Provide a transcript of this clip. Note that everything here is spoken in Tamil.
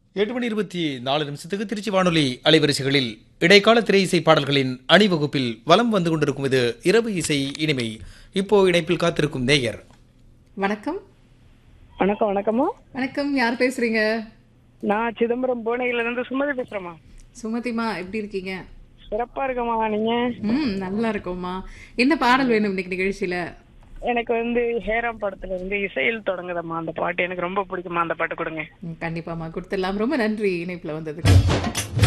எட்டு மணி இருபத்தி நாலு நிமிஷத்துக்கு திருச்சி வானொலி அலைவரிசைகளில் இடைக்கால திரை இசை பாடல்களின் அணிவகுப்பில் வலம் வந்து கொண்டிருக்கும் இது இரவு இசை இனிமை இப்போ இணைப்பில் காத்திருக்கும் நேயர் வணக்கம் வணக்கம் வணக்கம்மா வணக்கம் யார் பேசுறீங்க நான் சிதம்பரம் புவனகிரில இருந்து சுமதி பேசுறேம்மா சுமதிமா எப்படி இருக்கீங்க சிறப்பா இருக்கம்மா நீங்க ம் நல்லா இருக்கோம்மா என்ன பாடல் வேணும் இன்னைக்கு நிகழ்ச்சியில எனக்கு வந்து ஹேராம் படத்துல இருந்து இசையில் தொடங்குதம்மா அந்த பாட்டு எனக்கு ரொம்ப பிடிக்குமா அந்த பாட்டு கொடுங்க ம், கண்டிப்பாம்மா கொடுத்துடலாம் ரொம்ப நன்றி இணைப்புல வந்ததுக்கு